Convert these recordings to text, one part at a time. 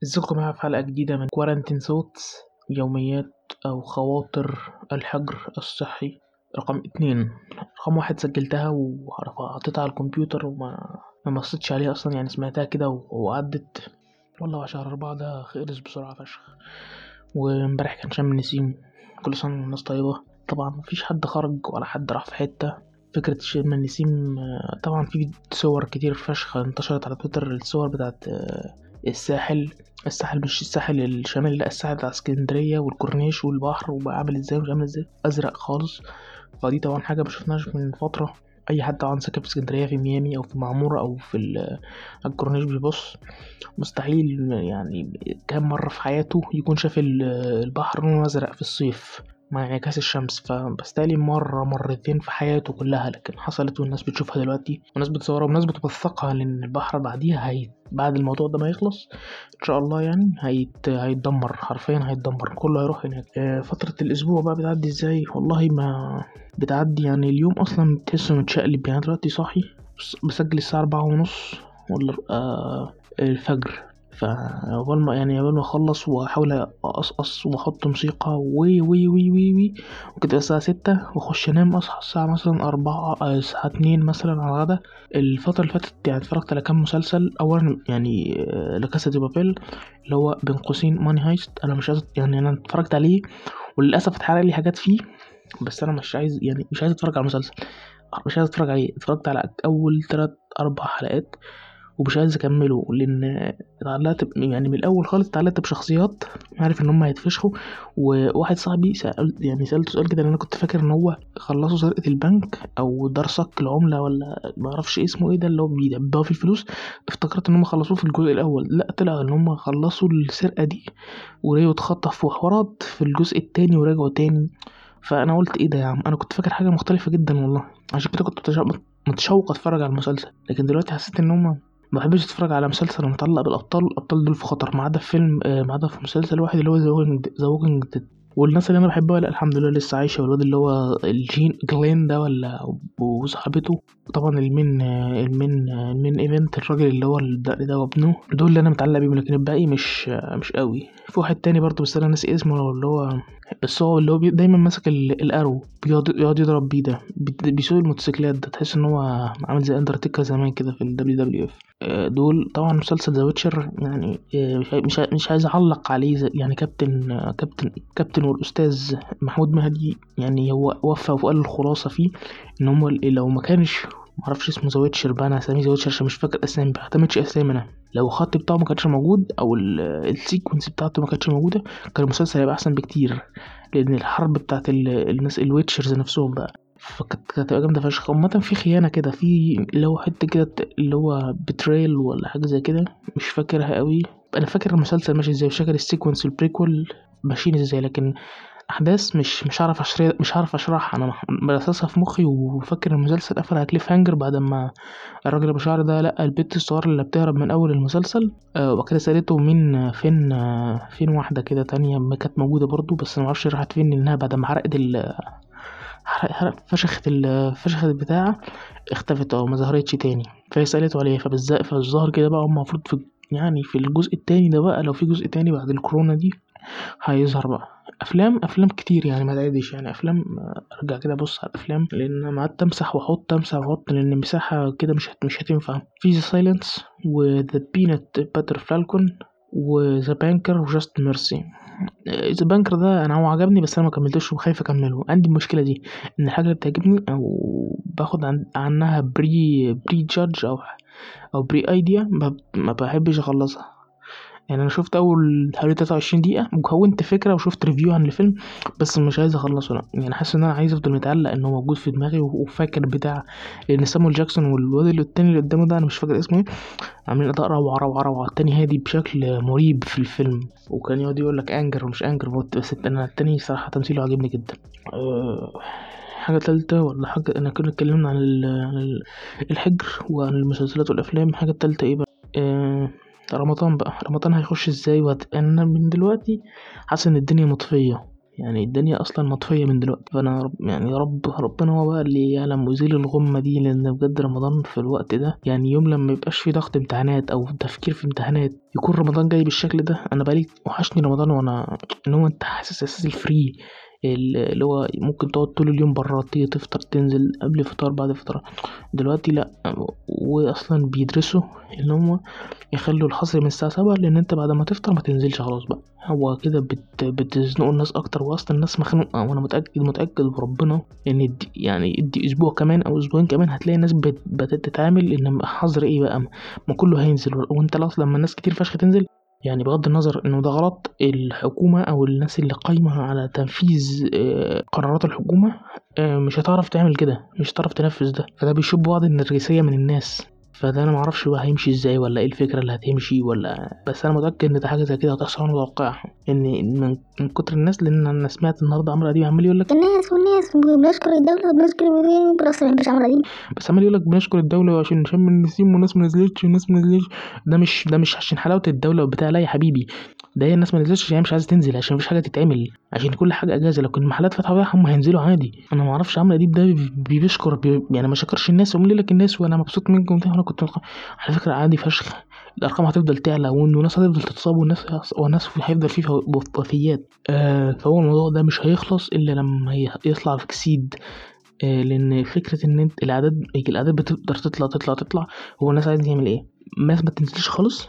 ازيكم معايا في حلقة جديدة من كوارنتين صوت يوميات أو خواطر الحجر الصحي رقم اتنين رقم واحد سجلتها وحطيتها على الكمبيوتر وما ما بصيتش عليها أصلا يعني سمعتها كده و- وعدت والله شهر أربعة ده خلص بسرعة فشخ وامبارح كان شم النسيم كل سنة والناس طيبة طبعا مفيش حد خرج ولا حد راح في حتة فكرة شم النسيم آه، طبعا في صور كتير فشخ انتشرت على تويتر الصور بتاعت آه، الساحل الساحل مش الساحل الشمالي لا الساحل بتاع اسكندرية والكورنيش والبحر وبقى عامل ازاي ومش عامل ازاي أزرق خالص فدي طبعا حاجة مشفناش من فترة أي حد طبعا ساكن في اسكندرية في ميامي أو في معمورة أو في ال- الكورنيش بيبص مستحيل يعني كام مرة في حياته يكون شاف ال- البحر لونه أزرق في الصيف مع انعكاس الشمس فبستالي مرة مرتين في حياته كلها لكن حصلت والناس بتشوفها دلوقتي والناس بتصورها والناس بتوثقها لأن البحر بعديها هي بعد الموضوع ده ما يخلص إن شاء الله يعني هيت... هيتدمر حرفيا هيتدمر كله هيروح هناك آه، فترة الأسبوع بقى بتعدي ازاي والله ما بتعدي يعني اليوم أصلا بتحسه متشقلب يعني دلوقتي صاحي بس- بسجل الساعة أربعة ونص ولا آه الفجر فأول ما يعني أول ما أخلص وأحاول أقصقص وأحط موسيقى وي وي وي وي وي وكده الساعة ستة وأخش أنام أصحى الساعة مثلا أربعة آه، الساعة اتنين مثلا على الغدا الفترة اللي فاتت يعني اتفرجت على كام مسلسل أولا يعني آه، لا كاسا دي بابيل اللي هو بين قوسين ماني هايست أنا مش عايز يعني أنا اتفرجت عليه وللأسف اتحرق لي حاجات فيه بس أنا مش عايز يعني مش عايز أتفرج على المسلسل مش عايز أتفرج عليه اتفرجت على أول تلات أربع حلقات ومش عايز اكمله لان اتعلقت ب- يعني من الاول خالص اتعلقت بشخصيات عارف ان هم هيتفشخوا وواحد صاحبي سأل يعني سألته سؤال كده لان انا كنت فاكر ان هو خلصوا سرقة البنك او درسك العملة ولا معرفش اسمه ايه ده اللي هو بيدبوا في الفلوس افتكرت ان هم خلصوه في الجزء الاول لا طلع ان هم خلصوا السرقة دي ورجعوا اتخطفوا حوارات في الجزء التاني ورجعوا تاني فانا قلت ايه ده يا عم انا كنت فاكر حاجة مختلفة جدا والله عشان كده كنت متش- متشوق اتفرج على المسلسل لكن دلوقتي حسيت ان هم ما بحبش اتفرج على مسلسل متعلق بالابطال الابطال دول في خطر ما عدا في فيلم آه، ما عدا في مسلسل واحد اللي هو ذا ووكينج ديد والناس اللي انا بحبها لا الحمد لله لسه عايشه والواد اللي هو الجين جلين ده ولا وصاحبته طبعا المين آه، المين آه، المين ايفنت الراجل اللي هو الدقن ده وابنه دول اللي انا متعلق بيهم لكن الباقي مش آه، مش قوي في واحد تاني برضه بس انا ناسي اسمه اللي هو بس هو اللي هو بي- دايما ماسك ال- الارو بيقعد يقعد يضرب بيه ده بي- بيسوق الموتوسيكلات ده تحس ان هو عامل زي اندرتيكر زمان كده في الدبليو دبليو اف دول طبعا مسلسل ذا ويتشر يعني آه، مش عاي- مش عاي- مش عايز اعلق عليه زي- يعني كابتن آه، كابتن كابتن والاستاذ محمود مهدي يعني هو وفى وقال الخلاصه فيه ان هم لو ما كانش معرفش اسمه ذا ويتشر بقى انا اسامي ذا ويتشر عشان مش فاكر اسامي ما بعتمدش اسامي انا لو الخط بتاعه ما كانش موجود او ال- السيكونس بتاعته ما كانتش موجوده كان المسلسل هيبقى احسن بكتير لان الحرب بتاعت ال- الناس الويتشرز نفسهم بقى فكانت كانت هتبقى جامده فشخ عامة في خيانة كده في اللي هو حتة كده ت- اللي هو بتريل ولا حاجة زي كده مش فاكرها قوي أنا فاكر المسلسل ماشي ازاي مش فاكر السيكونس البريكول ماشيين ازاي لكن أحداث مش مش هعرف أشرح مش هعرف أشرحها أنا مح- برصصها في مخي وفاكر المسلسل قفل على كليف هانجر بعد ما الراجل أبو شعر ده لقى البت الصغيرة اللي بتهرب من أول المسلسل آه، وبعد كده سألته مين فين آه، فين واحدة كده تانية ما كانت موجودة برضو بس معرفش راحت فين لأنها بعد ما حرقت ال حرق حرق فشخت ال فشخت البتاعة اختفت أو ما ظهرتش تاني فهي سألته عليها فبالذات فالظاهر كده بقى هم المفروض في يعني في الجزء التاني ده بقى لو في جزء تاني بعد الكورونا دي هيظهر بقى افلام افلام كتير يعني ما تعدش يعني افلام آه، ارجع كده ابص على الافلام لان انا قعدت امسح واحط امسح واحط لان المساحه كده مش هت- مش هتنفع في ذا سايلنس وذا بينت باتر فالكون وذا بانكر وجاست ميرسي ذا بانكر ده انا هو عجبني بس انا ما كملتوش وخايف اكمله عندي المشكله دي ان الحاجه اللي بتعجبني او باخد عن عنها بري بري جادج او او بري ايديا ما ما بحبش اخلصها يعني انا شفت اول حوالي 23 دقيقه وكونت فكره وشفت ريفيو عن الفيلم بس مش عايز اخلصه لا يعني حاسس ان انا عايز افضل متعلق انه موجود في دماغي وفاكر بتاع لان سامويل جاكسون والواد اللي التاني اللي قدامه ده انا مش فاكر اسمه ايه عاملين اداء روعه روعه روعه التاني هادي بشكل مريب في الفيلم وكان يقعد يقول لك انجر ومش انجر بس انا التاني صراحه تمثيله عجبني جدا أه حاجة تالتة ولا حاجة أنا كنا اتكلمنا عن ال- عن ال- الحجر وعن المسلسلات والأفلام الحاجة التالتة إيه بقى أه رمضان بقى رمضان هيخش ازاي وهت... انا من دلوقتي حاسس ان الدنيا مطفية يعني الدنيا أصلا مطفية من دلوقتي فأنا رب يعني يا رب ربنا هو بقى اللي يعلم ويزيل الغمة دي لأن بجد رمضان في الوقت ده يعني يوم لما ميبقاش فيه ضغط امتحانات أو تفكير في امتحانات يكون رمضان جاي بالشكل ده أنا بقالي وحشني رمضان وأنا إن هو أنت حاسس إحساس الفري اللي هو ممكن تقعد طول اليوم برا تيجي تفطر تنزل قبل فطار بعد فطار دلوقتي لأ وأصلا بيدرسوا إن هما يخلوا الحظر من الساعة سبعة لأن أنت بعد ما تفطر ما تنزلش خلاص بقى هو كده بت... بتزنقوا الناس أكتر وأصلا الناس مخنوقة وأنا متأكد متأكد بربنا إن ادي يعني ادي أسبوع كمان أو أسبوعين كمان هتلاقي الناس بت... بدأت تتعامل إن حظر إيه بقى ما كله هينزل وأنت أصلا لما الناس كتير فشخ تنزل يعني بغض النظر انه ده غلط الحكومة او الناس اللي قايمة على تنفيذ قرارات الحكومة مش هتعرف تعمل كده مش هتعرف تنفذ ده فده بيشوف بعض النرجسية من الناس فده انا معرفش بقى هيمشي ازاي ولا ايه الفكرة اللي هتمشي ولا بس انا متأكد ان ده حاجة زي كده هتحصل انا متوقعها ان من, من كتر الناس لان انا سمعت النهارده عمرو اديب عمال يقول لك الناس والناس بنشكر الدولة وبنشكر بس ما بحبش عمرو اديب بس عمال يقول لك بنشكر الدولة عشان شم النسيم والناس ما نزلتش والناس ما نزلتش ده مش ده مش عشان حلاوة الدولة وبتاع لا يا حبيبي ده هي الناس ما نزلتش عشان هي مش عايزة تنزل عشان مفيش حاجة تتعمل عشان كل حاجة اجازة لو كان المحلات فاتحة بقى هم هينزلوا عادي انا ما اعرفش عمرو اديب ده بيشكر بي يعني ما شكرش الناس ويقول لك الناس وانا مبسوط منكم وانا كنت على فكرة عادي فشخ الارقام هتفضل تعلى والناس هتفضل تتصاب والناس والناس هيفضل فيه وفيات آه فهو الموضوع ده مش هيخلص الا لما يطلع اكسيد آه لان فكرة ان انت الاعداد الاعداد بتقدر تطلع تطلع تطلع هو الناس عايز يعمل ايه الناس ما تنزلش خالص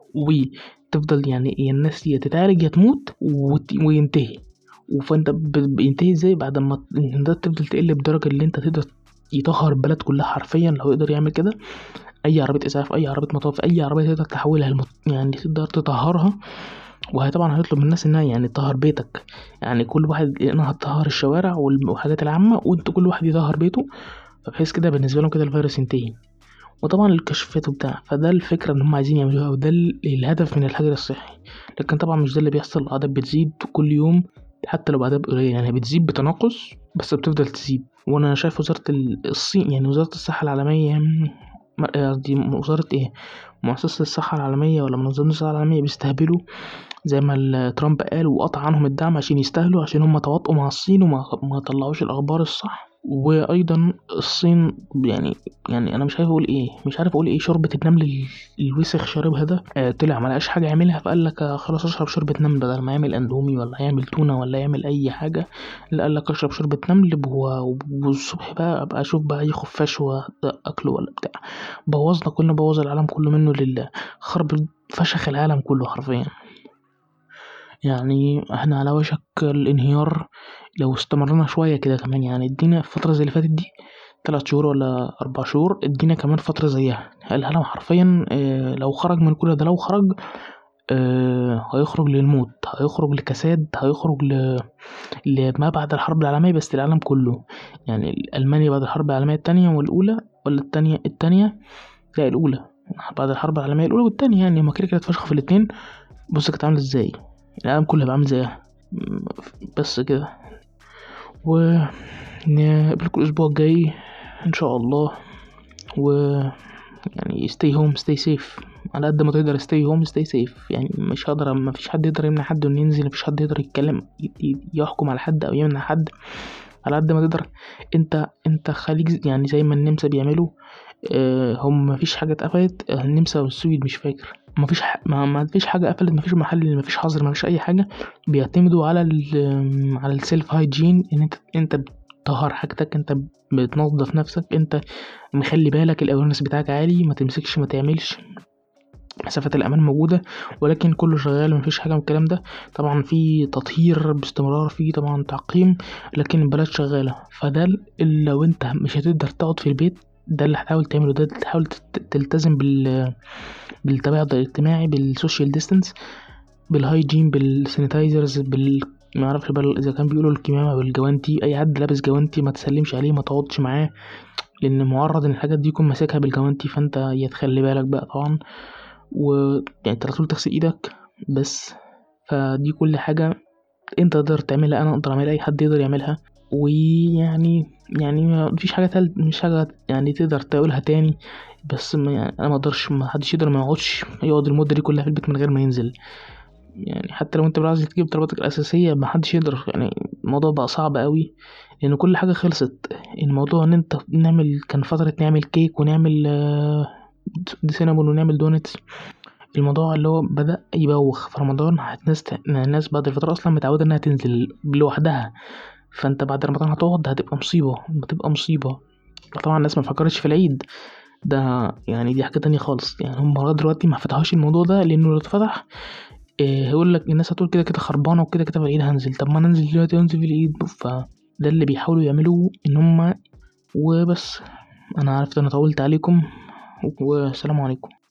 وتفضل يعني يا الناس يا تتعالج يا تموت وينتهي فانت بينتهي ازاي بعد ما ده تفضل تقل بدرجة اللي انت تقدر يطهر البلد كلها حرفيا لو يقدر يعمل كده اي عربيه اسعاف اي عربيه مطاف اي عربيه تقدر تحولها المط... يعني تقدر تطهرها وهي طبعا هيطلب من الناس انها يعني تطهر بيتك يعني كل واحد انها تطهر الشوارع والحاجات العامه وانت كل واحد يطهر بيته فبحيث كده بالنسبه لهم كده الفيروس ينتهي وطبعا الكشفات وبتاع فده الفكره ان هم عايزين يعملوها وده الهدف من الحجر الصحي لكن طبعا مش ده اللي بيحصل الاعداد بتزيد كل يوم حتى لو بعدها قليل يعني بتزيد بتناقص بس بتفضل تزيد وانا شايف وزاره الصين يعني وزاره الصحه العالميه دي وزارة ايه مؤسسة الصحة العالمية ولا منظمة الصحة العالمية بيستهبلوا زي ما ترامب قال وقطع عنهم الدعم عشان يستاهلوا عشان هم تواطؤوا مع الصين وما طلعوش الأخبار الصح وايضا الصين يعني يعني انا مش عارف اقول ايه مش عارف اقول ايه شوربه النمل الوسخ شاربها ده آه طلع ما لقاش حاجه يعملها فقال لك خلاص اشرب شوربه نمل بدل ما يعمل اندومي ولا يعمل تونه ولا يعمل اي حاجه لا قال لك اشرب شوربه نمل والصبح بقى ابقى اشوف بقى اي خفاش واكله ولا بتاع بوظنا كلنا بوظ العالم كله منه لله خرب فشخ العالم كله حرفيا يعني احنا على وشك الانهيار لو استمرنا شوية كده كمان يعني ادينا الفترة زي اللي فاتت دي تلات شهور ولا أربع شهور ادينا كمان فترة زيها العالم حرفيا اه لو خرج من كل ده لو خرج اه هيخرج للموت هيخرج لكساد هيخرج ل... لما بعد الحرب العالمية بس العالم كله يعني ألمانيا بعد الحرب العالمية التانية والأولى ولا التانية التانية لا الأولى بعد الحرب العالمية الأولى والتانية يعني هما كده كده اتفشخوا في الاتنين بص كانت عاملة ازاي العالم كله هيبقى عامل زيها بس كده ونقابلكم الأسبوع الجاي إن شاء الله و يعني stay home stay safe على قد ما تقدر stay home stay safe يعني مش هقدر مفيش حد يقدر يمنع حد انه ينزل مفيش حد يقدر يتكلم يحكم على حد او يمنع حد على قد ما تقدر انت انت خليك يعني زي ما النمسا بيعملوا اه هم مفيش حاجة اتقفلت النمسا والسويد مش فاكر مفيش ح... ما... ما فيش حاجة قفلت مفيش محل مفيش حظر مفيش أي حاجة بيعتمدوا على ال على السيلف هايجين إن أنت أنت بتطهر حاجتك أنت بتنظف نفسك أنت مخلي بالك الأويرنس بتاعك عالي ما تمسكش ما تعملش مسافات الأمان موجودة ولكن كله شغال مفيش حاجة من الكلام ده طبعا في تطهير باستمرار في طبعا تعقيم لكن البلد شغالة فده لو انت مش هتقدر تقعد في البيت ده اللي هتحاول تعمله ده تحاول تلتزم بال بالتباعد الاجتماعي بالسوشيال ديستانس بالهايجين بالسانيتايزرز بال ما اعرفش بقى اذا كان بيقولوا الكمامه بالجوانتي اي حد لابس جوانتي ما تسلمش عليه ما تقعدش معاه لان معرض ان الحاجات دي يكون ماسكها بالجوانتي فانت يا تخلي بالك بقى طبعا و يعني انت طول تغسل ايدك بس فدي كل حاجه انت تقدر تعملها انا اقدر اعملها اي حد يقدر يعملها ويعني يعني مفيش حاجه تالت مش حاجه يعني تقدر تقولها تاني بس ما يعني انا ما اقدرش ما حدش يقدر ما يقعدش يقعد المده دي كلها في البيت من غير ما ينزل يعني حتى لو انت عايز تجيب طلباتك الأساسية محدش يقدر يعني الموضوع بقى صعب أوي لأن كل حاجة خلصت الموضوع إن انت نعمل كان فترة نعمل كيك ونعمل آه، سينابون ونعمل دونتس الموضوع اللي هو بدأ يبوخ في رمضان الناس الناس بعد الفطار أصلا متعودة إنها تنزل لوحدها فانت بعد رمضان هتقعد هتبقى مصيبة هتبقى مصيبة طبعا الناس مفكرتش في العيد ده يعني دي حاجة تانية خالص يعني هم لغاية دلوقتي مفتحوش الموضوع ده لأنه لو اتفتح إيه هيقولك الناس هتقول كده كده خربانة وكده كده في العيد هنزل طب ما أنا أنزل دلوقتي وأنزل في العيد فده اللي بيحاولوا يعملوه إن هما وبس أنا عرفت أنا طولت عليكم والسلام عليكم